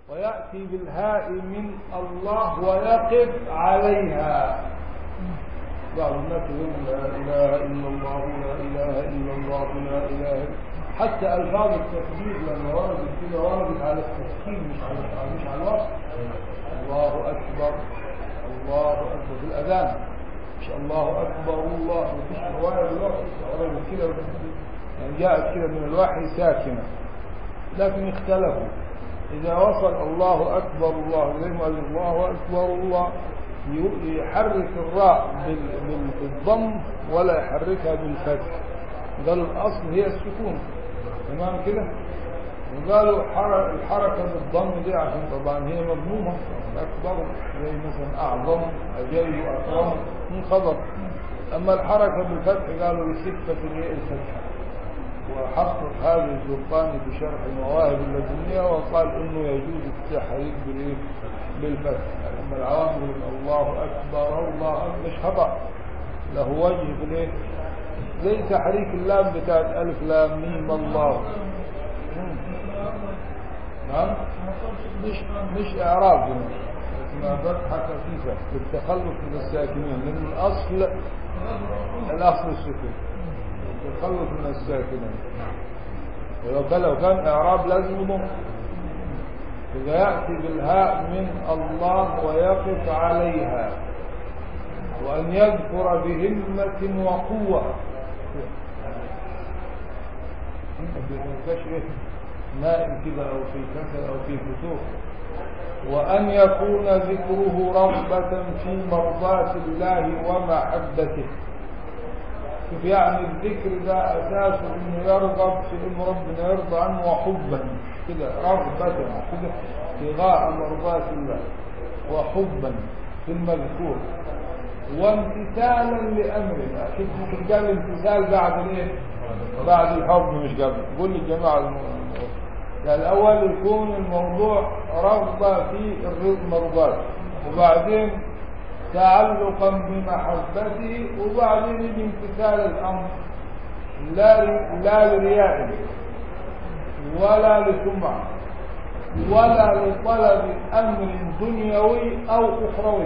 ويأتي بالهاء من الله ويقف عليها بعض الناس يقول لا إله إلا الله لا إله إلا الله لا إله حتى ألفاظ التكبير لما وردت كده وردت على التسكين مش على مش على الوصف الله أكبر الله أكبر في الأذان مش الله أكبر الله مفيش رواية بالوصف وردت كده يعني جاءت كده من الوحي ساكنة لكن اختلفوا إذا وصل الله أكبر الله زي ما قال الله أكبر الله يحرك الراء بالضم ولا يحركها بالفتح قالوا الأصل هي السكون تمام كده وقالوا الحركة بالضم دي عشان طبعا هي مضمومة أكبر زي مثلا أعظم أجل أكرم من خبر أما الحركة بالفتح قالوا لستة هي الفتحة وحقق هذا الزرقاني في شرح المواهب اللدنية وقال انه يجوز التحريك بالايه بالفتح اما العوام يقول الله اكبر الله اكبر مش خطا له وجه في الايه زي تحريك اللام بتاعت الف لام ميم الله نعم مش مش اعراب اسمها فتحه خفيفه للتخلص من الساكنين لان الاصل الاصل السكون التخلص من الساكنين ولو كان لو كان اعراب لازم يضم اذا ياتي بالهاء من الله ويقف عليها وان يذكر بهمه وقوه نائم كده او في كسل او في فتوح وأن يكون ذكره رغبة في مرضاة الله ومحبته شوف يعني الذكر ده أساسه إنه يرغب في إن ربنا يرضى عنه وحبا كده رغبة كده ابتغاء مرضاة الله وحبا في المذكور وامتثالا لأمره شوف ممكن قال امتثال بعد الايه؟ بعد الحب مش قبل قول للجماعة يعني الأول يكون الموضوع رغبة في المرضات وبعدين تعلقا بمحبته وبعدين يجي امتثال الأمر لا لا لرياء ولا لسمعة ولا لطلب أمر دنيوي أو أخروي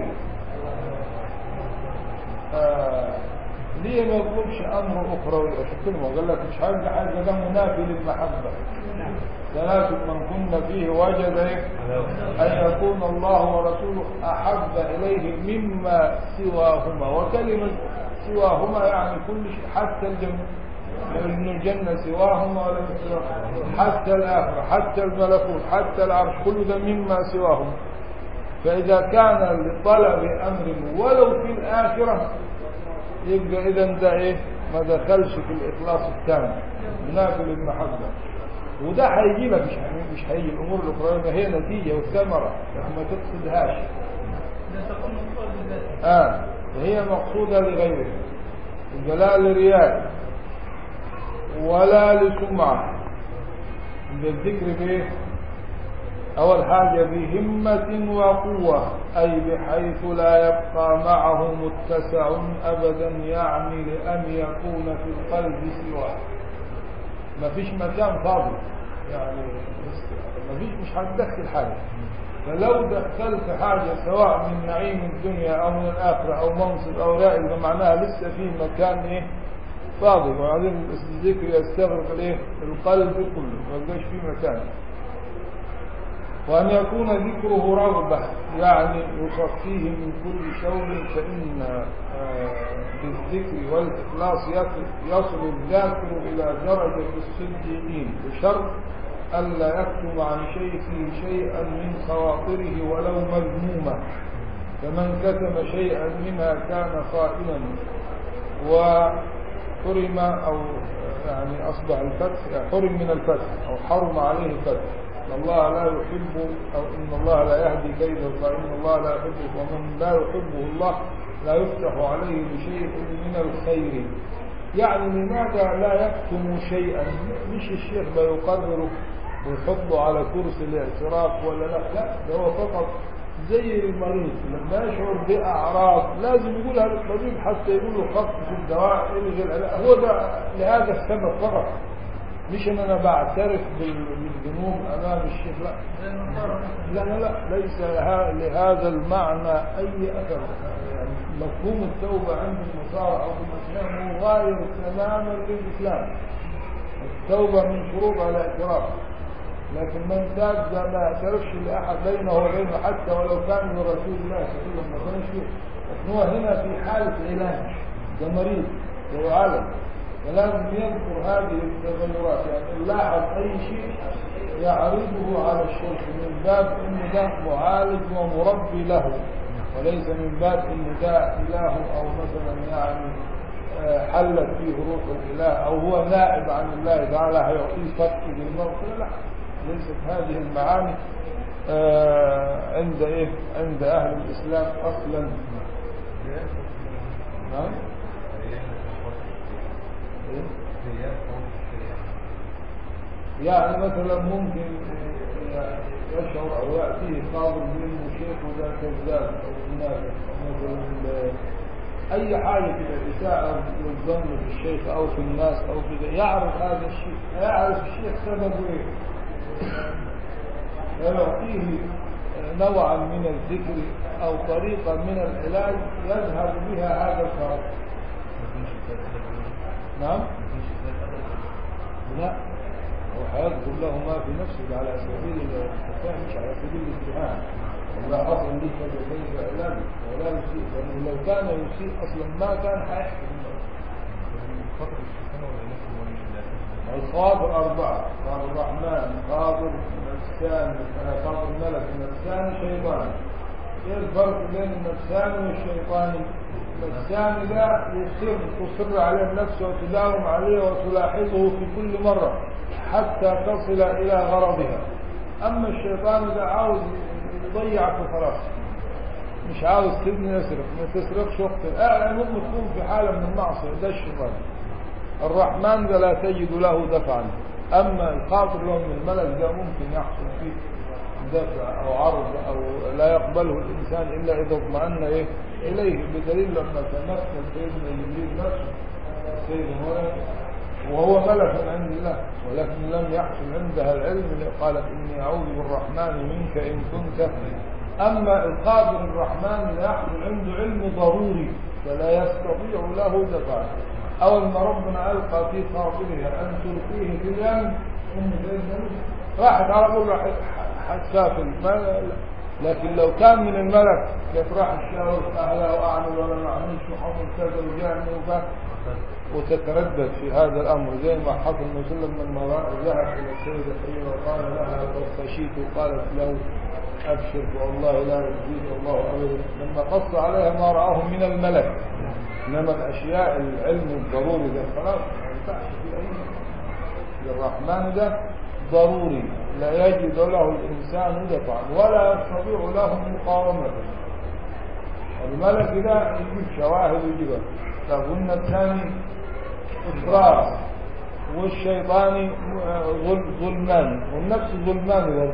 آه ليه ما يقولش أمر أخروي أشوف ما قال لك مش حاجة حاجة ده منافي للمحبة ثلاث من كن فيه وجد أن يكون الله ورسوله أحب إليه مما سواهما وكلمة سواهما يعني كل شيء حتى الجنة لأن الجنة سواهما ولا سواهما حتى الآخرة حتى الملكوت حتى العرش كل ده مما سواهما فإذا كان لطلب أمر ولو في الآخرة يبقى إذا ده إيه ما دخلش في الإخلاص التام منافي للمحبة وده هيجي لك مش مش هيجي الامور الاخرى ما هي نتيجه والثمره لكن ما تقصدهاش اه هي مقصوده لغيره لا لرياء ولا لسمعه بالذكر بايه اول حاجه بهمه وقوه اي بحيث لا يبقى معه متسع ابدا يعني لان يكون في القلب سواه ما فيش مكان فاضي يعني ما فيش مش هتدخل حاجة فلو دخلت حاجة سواء من نعيم الدنيا او من الاخرة او منصب او رائد فمعناها لسه في مكان ايه فاضي وبعدين الذكر يستغرق الايه القلب كله ما يبقاش في مكان وأن يكون ذكره رغبة يعني يصفيه من كل شور فإن بالذكر والإخلاص يصل الذاكر إلى درجة الصديقين بشرط ألا يكتم عن شيء شيئا من خواطره ولو مذموما فمن كتم شيئا منها كان خائنا وحرم أو يعني أصبح الفتح حرم من الفتح أو حرم عليه الفتح ان الله لا يحب او ان الله لا يهدي كيد فان الله لا يحبه ومن لا يحبه الله لا يفتح عليه بشيء من الخير يعني لماذا لا يكتم شيئا مش الشيخ بيقرره ويحطه على كرسي الاعتراف ولا لا لا ده هو فقط زي المريض لما يشعر باعراض لازم يقولها للطبيب حتى يقول له خط في الدواء الغي لا هو ده لهذا السبب فقط مش ان انا بعترف بال- بالذنوب امام الشيخ لا لا لا, لا ليس لها- لهذا المعنى اي اثر يعني مفهوم التوبه عند النصارى او الاسلام مغاير تماما للاسلام التوبه من شروطها الاعتراف لكن من تاب ده ما يعترفش لاحد بينه وبينه حتى ولو كان من رسول الله صلى الله عليه وسلم ما كانش فيه. لكن هو هنا في حاله علاج ده مريض ده يعالج فلازم يذكر هذه التغيرات يعني نلاحظ اي شيء يعرضه على الشرك من باب ان ده معالج ومربي له وليس من باب ان ده اله او مثلا يعني آه، حلت فيه روح الاله او هو نائب عن الله تعالى هيعطيه فتح بالمغفره لا ليست هذه المعاني آه، عند ايه عند اهل الاسلام اصلا نعم إيه؟ يعني مثلا ممكن يعني يشعر او ياتيه قابل بانه شيخ وده كذاب او منافق او مثلا اي حاجه كده اساءه للظن في الشيخ او في الناس او كده يعرف هذا الشيء يعرف الشيخ سببه ايه ويعطيه نوعا من الذكر او طريقه من العلاج يذهب بها هذا الفرق نعم لا هو هيذكر له ما في نفسه على سبيل الاتفاق مش على سبيل الاتهام ولا اصلا ليك كيف علاجه ولا يسيء لانه لو كان يسيء اصلا ما كان هيحكي الخاطر أربعة خاطر الرحمن خاطر نفسان خاطر الملك نفسان شيطان ايه الفرق بين النفساني والشيطاني النفساني ده يصر تصر عليه النفس وتداوم عليه وتلاحظه في كل مرة حتى تصل إلى غرضها أما الشيطان ده عاوز يضيعك وخلاص مش عاوز تبني يسرق ما تسرقش وقت اه المهم تكون في حالة من المعصية ده الشيطان الرحمن ده لا تجد له دفعا أما الخاطر له من الملك ده ممكن يحصل فيه دفع أو عرض أو لا يقبله الإنسان إلا إذا اطمأن إيه إليه بدليل لما تمثل سيدنا جبريل نفسه سيدنا هو وهو ملك من عند الله ولكن لم يحصل عندها العلم قالت إني أعوذ بالرحمن منك إن كنت أما القادر الرحمن لا يحصل عنده علم ضروري فلا يستطيع له دفعا أول ما ربنا ألقى في خاطرها أن تلقيه في اليم أم سيدنا راحت على طول راحت حسافل ما لا. لكن لو كان من الملك كيف راح الشاور أهلا وأعمل ولا ما أعملش وحصل كذا وجاءني وفات وتتردد في هذا الأمر زي ما حصل مسلم لما ذهب إلى السيدة خليل وقال لها قد خشيت وقالت له أبشر والله لا يخزيك الله أبدا لما قص عليها ما رآه من الملك إنما الأشياء العلم الضروري ده خلاص ما ينفعش في أي الرحمن ده ضروري لا يجد له الإنسان دفعا ولا يستطيع له مقاومة الملك ده يجيب شواهد ويجيبها فقلنا الثاني إفراط والشيطاني ظلمان والنفس ظلمان برضه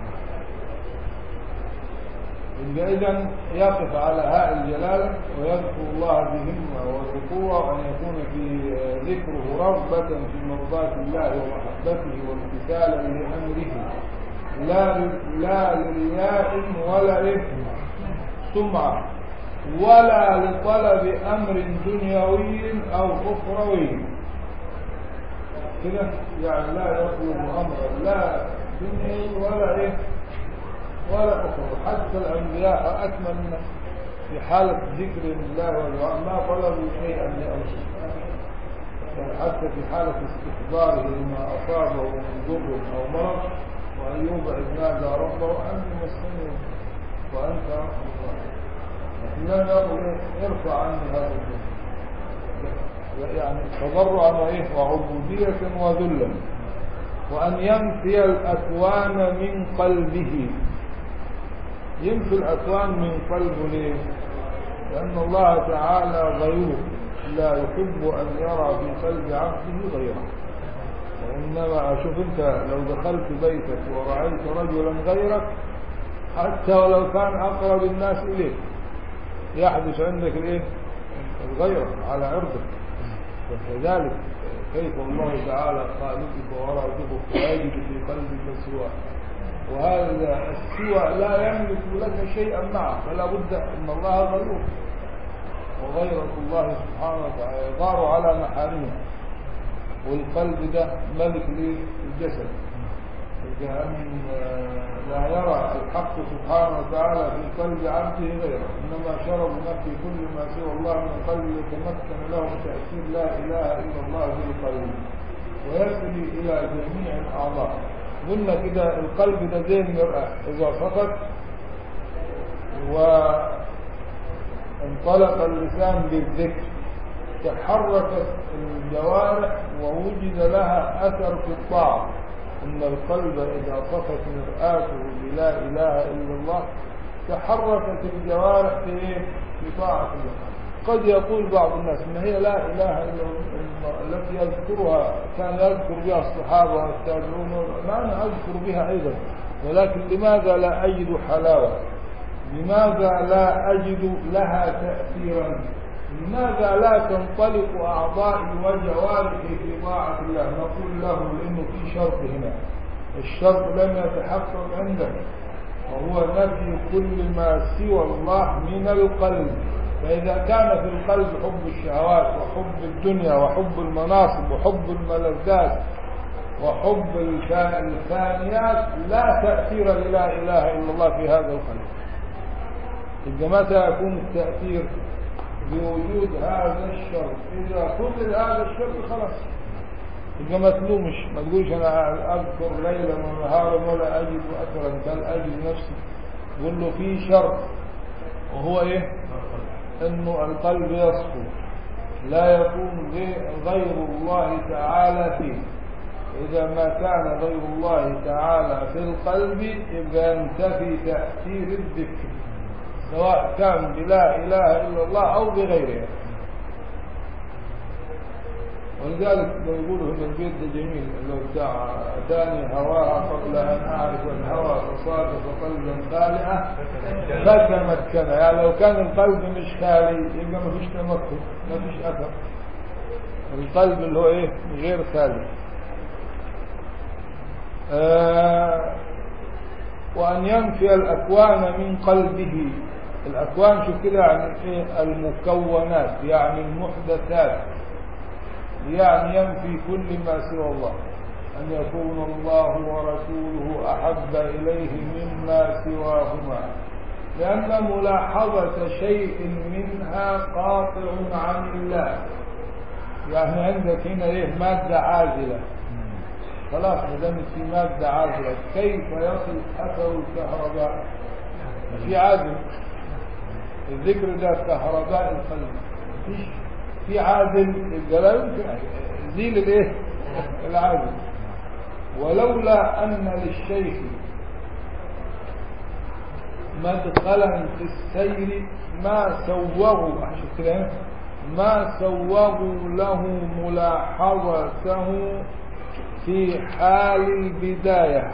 يبقى إذا يقف على هاء الجلالة ويذكر الله بهمة وذكوره وأن يكون في ذكره رغبة في مرضاة الله ومحبته وامتثالا لأمره لا لا لرياء ولا إثم سمعة ولا لطلب أمر دنيوي أو أخروي كده يعني لا يطلب أمرا لا دنيوي ولا إيه ولا أخرى حتى الأنبياء أكمل في حالة ذكر الله والدعاء ما طلبوا شيئا لأنفسهم حتى في حالة استحضاره لما أصابه من ضر أو مرض وأيوب إذ نادى ربه أني مسلم وأنت رحم الله لكن لم يقل ارفع عني هذا الضر يعني تضرعا وإيه وعبودية وذلا وأن ينفي الأكوان من قلبه ينفي الأكوان من قلبه ليه لأن الله تعالى غيور لا يحب أن يرى في قلب عبده غيره وإنما شوف أنت لو دخلت بيتك ورأيت رجلا غيرك حتى ولو كان أقرب الناس إليك يحدث عندك الإيه الغيرة على عرضك وكذلك كيف الله تعالى خالقك ورازقك ويجد في قلبك سواه وهذا السوى لا يملك لك شيئا معه فلا بد ان الله غيور وغيرة الله سبحانه وتعالى يغار على محارمه والقلب ده ملك للجسد كأن لا يرى الحق سبحانه وتعالى في قلب عبده غيره إنما شرب نفي كل ما سوى الله من القلب يتمكن له من تأثير لا إله إلا الله في القلب ويصل إلى جميع الأعضاء قلنا كده القلب ده زي المرأة إذا سقط وانطلق اللسان بالذكر تحركت الجوارح ووجد لها أثر في الطاعة إن القلب إذا طفت مرآته بلا إله إلا الله تحركت الجوارح في إيه؟ في طاعة الله قد يقول بعض الناس إن هي لا إله إلا الله التي يذكرها كان يذكر بها الصحابة والتابعون أنا أذكر بها أيضا ولكن لماذا لا أجد حلاوة لماذا لا أجد لها تأثيرا لماذا لا تنطلق أعضائي وجوارحي في طاعة الله نقول له لأنه في شرط هنا الشرط لم يتحقق عندك وهو نفي كل ما سوى الله من القلب فإذا كان في القلب حب الشهوات وحب الدنيا وحب المناصب وحب الملذات وحب الفانيات لا تأثير للا إله إلا الله في هذا القلب إذا متى يكون التأثير بوجود هذا الشرط إذا كل هذا الشرط خلاص يبقى ما تلومش ما تقولش أنا أذكر ليلا ونهارا ولا أجد أثرا بل أجد نفسي قول له في شرط وهو إيه إنه القلب يصفو لا يكون غير الله تعالى فيه إذا ما كان غير الله تعالى في القلب يبقى ينتفي تأثير الذكر سواء كان بلا إله إلا الله أو بغيرها ولذلك لو يقولوا هنا البيت ده جميل لو بتاع أتاني هواها قبل أن أعرف الهوى فصادف قلبا خالئة فتمكن يعني لو كان القلب مش خالي يبقى ما فيش تمكن ما فيش أثر القلب اللي هو إيه غير خالي آه وأن ينفي الأكوان من قلبه الأكوان شوف كده يعني إيه المكونات يعني المحدثات يعني ينفي كل ما سوى الله أن يكون الله ورسوله أحب إليه مما سواهما لأن ملاحظة شيء منها قاطع عن الله يعني عندك هنا إيه مادة عازلة خلاص ما دام في مادة عازلة كيف يصل أثر الكهرباء في عازل الذكر ده كهرباء القلب فيش في عازل يبقى لا يمكن زيل الايه العازل ولولا ان للشيخ مدخلا في السير ما سوغوا عشان كده ما سوغوا له ملاحظته في حال البداية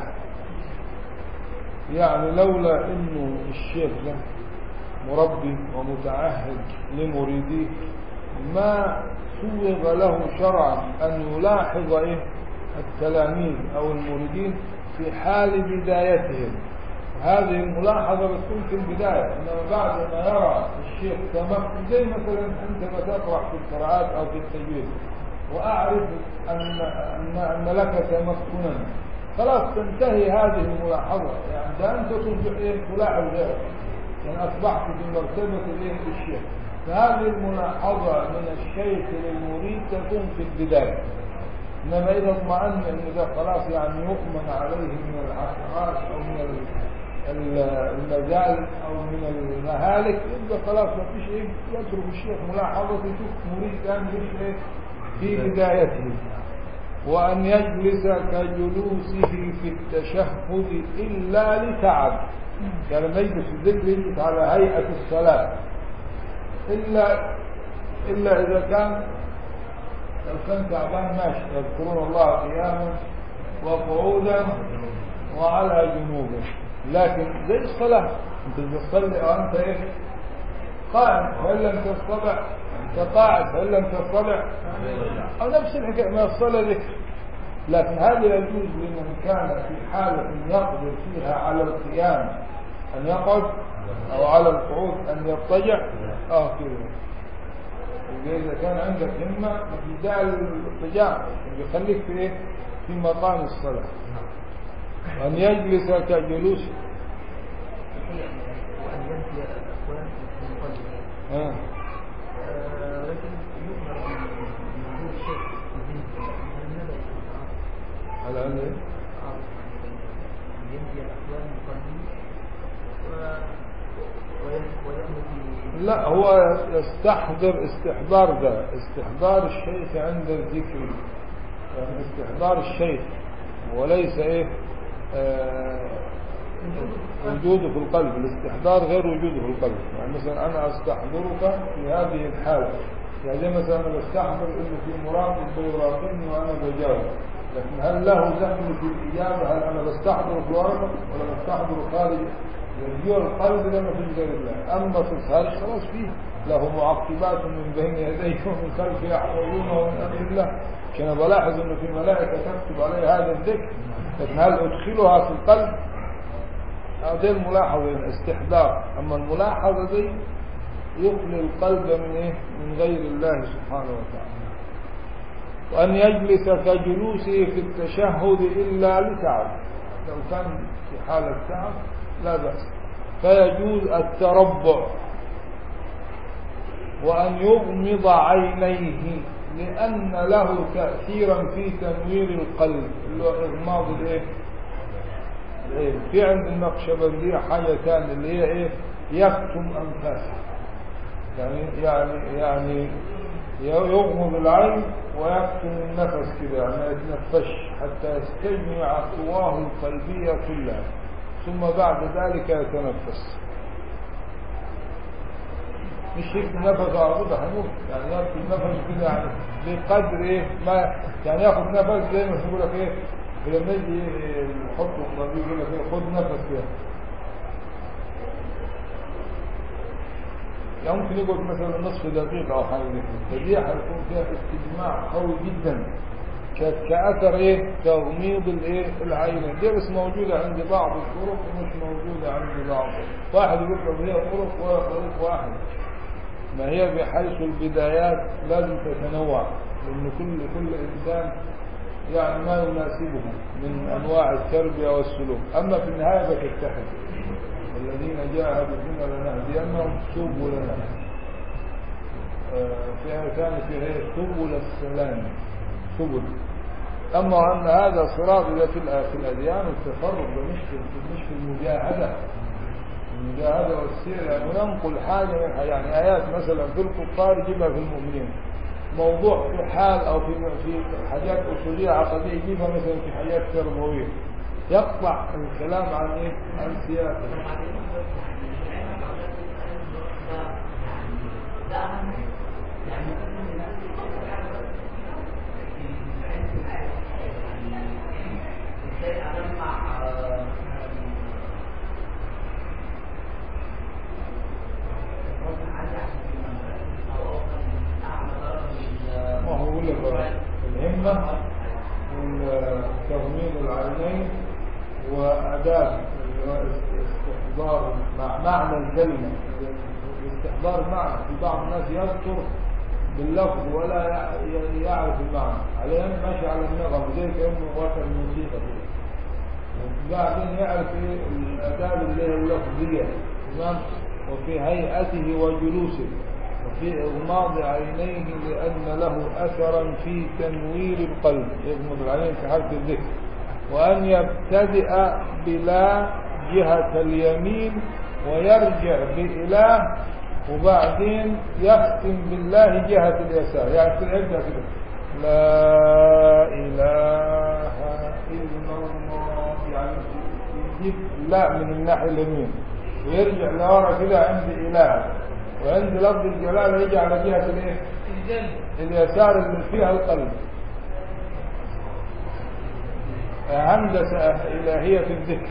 يعني لولا انه الشيخ ده مربي ومتعهد لمريديه ما سوغ له شرعا أن يلاحظ إيه التلاميذ أو المريدين في حال بدايتهم هذه الملاحظة بتكون في البداية إنما بعد ما يرى الشيخ تمكن زي مثلا أنت بتقرأ في القراءات أو في التجويد وأعرف أن, أن, أن لك تمكنا خلاص تنتهي هذه الملاحظة يعني ده أنت تصبح إيه تلاحظ غيرك يعني أصبحت في مرتبة الإيه الشيخ فهذه الملاحظة من الشيخ للمريد تكون في البداية إنما إذا اطمأن أن ده خلاص يعني يؤمن عليه من العثرات أو من المجال أو من المهالك يبقى خلاص ما فيش إيه يترك الشيخ ملاحظة يشوف مريد كان إيه في بدايته وأن يجلس كجلوسه في التشهد إلا لتعب يعني ما يجلس الذكر يجلس على هيئة الصلاة إلا إلا إذا كان لو كان تعبان ماشي يذكرون الله قياما وقعودا وعلى جنوبه لكن زي الصلاة انت بتصلي او انت ايه قائم وان لم تستطع كقاعد فإن لم تطلع أو نفس الحكاية ما الصلاة ذكر لكن هذا يجوز لمن كان في حالة يقدر فيها على القيام أن يقعد أو على القعود أن يضطجع آه كده إذا كان عندك همة في داعي للاضطجاع يخليك في إيه؟ في مقام الصلاة وأن يجلس كجلوس وأن ينفي الأكوان من قلبه آه. آه، لكن يؤمر بوجود شيء يزيد من هذا على أن إيه؟ ينفي الأكوان من قلبه و- وين- ويأمر في لا هو يستحضر استحضار ده استحضار الشيخ عند الذكر يعني استحضار الشيخ وليس ايه آه وجوده في القلب الاستحضار غير وجوده في القلب يعني مثلا انا استحضرك في هذه الحالة يعني زي مثلا انا بستحضر انه في مراقب بيراقبني وانا بجاوب لكن هل له دخل في الاجابة هل انا بستحضر في الورقة ولا بستحضر خارج جوه القلب ده ما فيش غير الله اما في الخارج خلاص فيه له معقبات من بين يديه ومن خلفه يحفظونه من امر الله عشان بلاحظ انه في ملائكه تكتب عليه هذا الذكر لكن هل ادخلها في القلب هذه الملاحظه استحضار اما الملاحظه دي يخلي القلب من ايه من غير الله سبحانه وتعالى وأن يجلس كجلوسه في التشهد إلا لتعب لو كان في حالة تعب لا بأس فيجوز التربع وأن يغمض عينيه لأن له تأثيرا في تنوير القلب اللي هو إغماض الإيه؟ العين. في عند النقشبندية حاجة ثانية اللي هي إيه؟ يكتم أنفاسه يعني يعني يعني يغمض العين ويكتم النفس كده يعني ما يتنفسش حتى يستجمع قواه القلبية كلها ثم بعد ذلك يتنفس مش يكتم نفسه على طول هيموت يعني يكتم نفسه كده يعني بقدر ايه ما يعني ياخد نفس زي ما بيقول لك ايه لما يجي يحط الطبيب يقول لك ايه خد نفس كده يعني ممكن يقعد مثلا نصف دقيقة أو حاجة زي كده فدي هيكون فيها استجماع قوي جدا ك- كأثر إيه تغميض الإيه العين دي بس موجودة عند بعض الطرق ومش موجودة عند بعض واحد يقول لك هي طرق وطريق واحد ما هي بحيث البدايات لازم تتنوع لأن كل كل إنسان يعني ما يناسبه من أنواع التربية والسلوك أما في النهاية بتتحد الذين جاهدوا فينا لنهدينهم سبلنا آه، في آية ثانية في هي سبل السلام سبل أما أن هذا صراط إذا في الآ- في الأديان والتفرق ده مش في مش في المجاهدة المجاهدة والسير يعني ننقل حاجة من يعني آيات مثلا في الكفار يجيبها في المؤمنين موضوع في حال أو في في حاجات أصولية عقدية يجيبها مثلا في حاجات تربوية يقطع الكلام عن إيه؟ عن سياسة ما هو يقول لك بقى الهمة وتغميض العينين وأداء اللي هو استحضار مع معنى الكلمة استحضار معنى في بعض الناس يذكر باللفظ ولا يع- ي- يعرف المعنى عليه ماشي على النغم زي كأنه واخد موسيقى كده وبعدين يعرف ايه الآداب اللي هي اللفظية تمام وفي هيئته وجلوسه وفي إغماض عينيه لأن له أثرا في تنوير القلب يغمض العينين في حالة الذكر وأن يبتدئ بلا جهة اليمين ويرجع بإله وبعدين يختم بالله جهة اليسار يعني في العدة كده لا إله إلا الله يعني يجيب لا من الناحية اليمين ويرجع لورا كده عند إله وعند لفظ الجلال يجي على جهة الايه؟ اليسار اللي فيها القلب هندسة إلهية في الذكر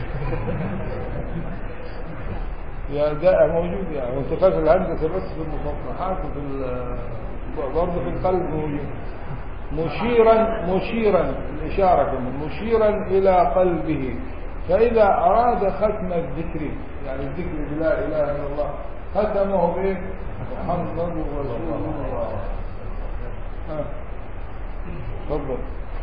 يا ده موجود يعني وانت فاكر الهندسة بس في المصطلحات وفي ال- برضه في القلب موجود مشيرا مشيرا الإشارة كمان مشيرا إلى قلبه فإذا أراد ختم الذكر يعني الذكر بلا إله إلا الله ختمه بإيه؟ محمد رسول الله ها. تفضل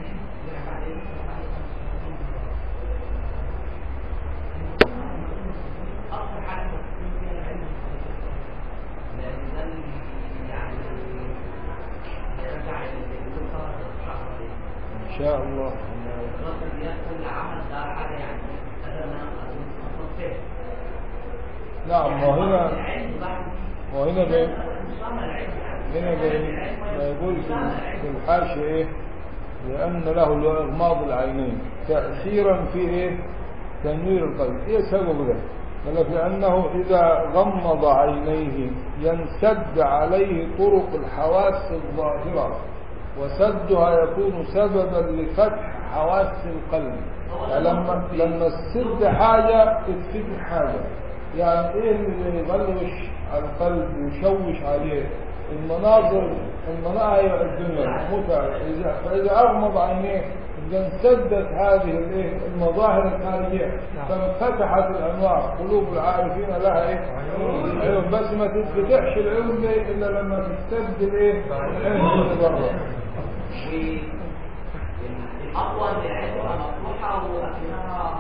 أكثر حاجة مفهوم فيها العلم لأن ده اللي يعني يرجع للدكتور الشهر إن شاء الله الدراسة دي كل عمل ده حاجة يعني أنا ما أصلا فيها نعم وهنا العلم بعد وهنا بي مش فاهم العلم يعني هنا بي ما يقول في في الحاشية إيه لأن له الإغماض العينين تأثيرا في إيه تنوير القلب إيه سبب ذلك قال لك لأنه إذا غمض عينيه ينسد عليه طرق الحواس الظاهرة وسدها يكون سببا لفتح حواس القلب فلما لما تسد حاجة تتفتح حاجة يعني ايه اللي يغلوش على القلب ويشوش عليه المناظر المناظر الدنيا متعة إذا- فإذا أغمض عينيه إذا انسدت هذه الايه المظاهر الخارجية فانفتحت الأنوار قلوب العارفين لها إيه عيون بس ما تتفتحش العيون دي إلا لما تستد الإيه العين اللي بره والأقوى اللي العلم مفتوحة وأكنها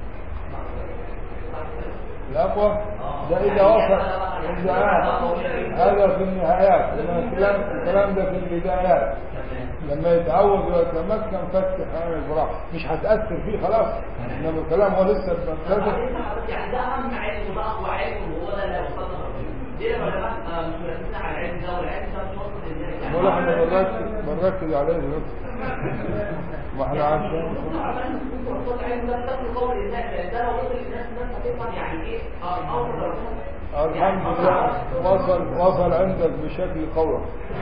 الأقوى ده إذا وصل إذا هذا في النهايات لما الكلام الكلام ده في البدايات لما يتعود ويتمكن فتح عين الفراغ مش هتأثر فيه خلاص إنما الكلام هو لسه بيبتدئ يعني ده أهم علم وده أقوى علم وهو ده اللي وصلنا ليه العلماء آه، مش مركزين على العلم ده والعلم ده مش واصل للناس يعني ولا احنا بنركز بنركز عليه دلوقتي ما احنا عارفين الحمد لله وصل وصل عندك بشكل قوي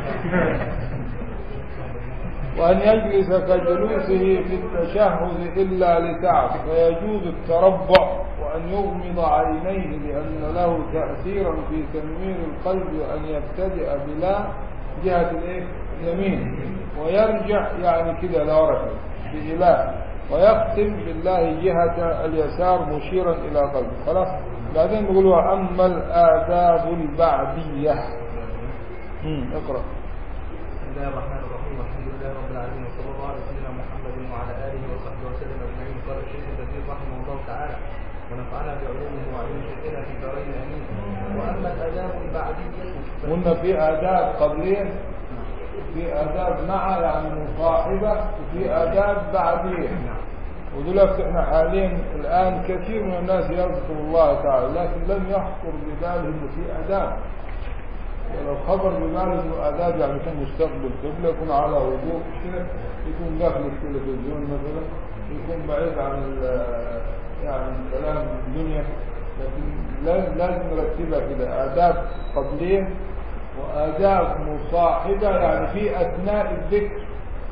وأن يجلس كجلوسه في التشهد إلا لتعب فيجوز التربع وأن يغمض عينيه لأن له تأثيرا في تنوير القلب وأن يبتدئ بلا جهة الإيه؟ اليمين ويرجع يعني كده لا وركب بإله ويختم بالله جهة اليسار مشيرا إلى قلبه خلاص بعدين بيقول وأما الآداب البعدية مم، اقرأ بسم الله الرحمن الرحيم والحمد لله رب العالمين وصلى الله على سيدنا محمد وعلى اله وصحبه وسلم اجمعين قال الشيخ البديع رحمه الله تعالى ونفعنا بعلومه وعلوم شيخنا في الدارين امين واما الاداب البعديه قلنا في آداب قبلية في آداب مع يعني مصاحبة وفي آداب بعدية ودلوقتي احنا حاليا الآن كثير من الناس يذكر الله تعالى لكن لم يخطر بباله انه في آداب ولو خطر بباله انه آداب يعني يكون مستقبل قبلة يكون على وضوء كده يكون داخل التلفزيون مثلا يكون بعيد عن ال- يعني كلام الدنيا لكن لازم لازم نرتبها كده آداب قبلية وآداب مصاحبة يعني في أثناء الذكر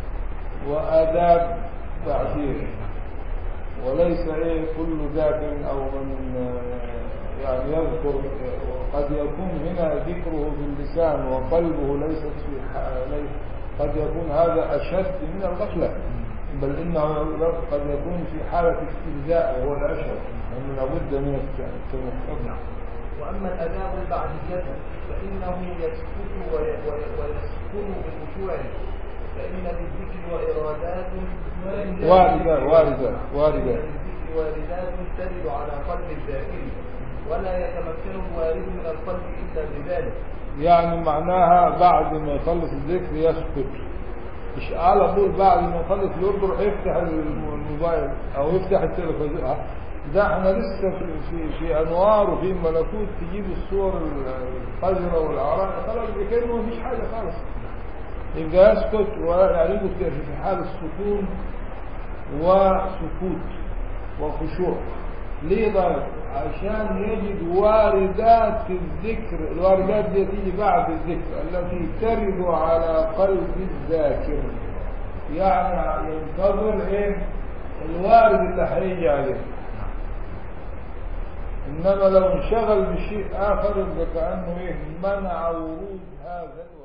وآداب بعديه وليس إيه كل ذاكر أو من آه، يعني يذكر آه، قد يكون هنا ذكره باللسان وقلبه ليست في ح- ليس قد يكون هذا أشد من الغفلة بل إنه قد يكون في حالة استهزاء وهو الأشد لأنه لابد من التمكن واما الاداب البعديه فانه يسكت وي- وي- ويسكن بخشوع فان للذكر وارادات واردة واردة واردة فإن للذكر واردات ترد على قلب الذاكر ولا يتمكن الوارد من القلب الا بذلك يعني معناها بعد ما يخلص الذكر يسكت مش على طول بعد ما يخلص يرجع يفتح الموبايل او يفتح التلفزيون آه، ده احنا لسه في, في, في انوار وفي ملكوت تجيب الصور القذرة والاعراض خلاص كأنه ما فيش حاجة خالص يبقى يسكت ويعني يقول كده في حال السكون وسكوت وخشوع ليه ضرب عشان يجد واردات الذكر الواردات دي تيجي بعد الذكر التي ترد على قلب الذاكر يعني ينتظر ايه الوارد اللي هيجي عليه انما لو انشغل بشيء اخر يبقى كانه ايه منع ورود هذا الوارد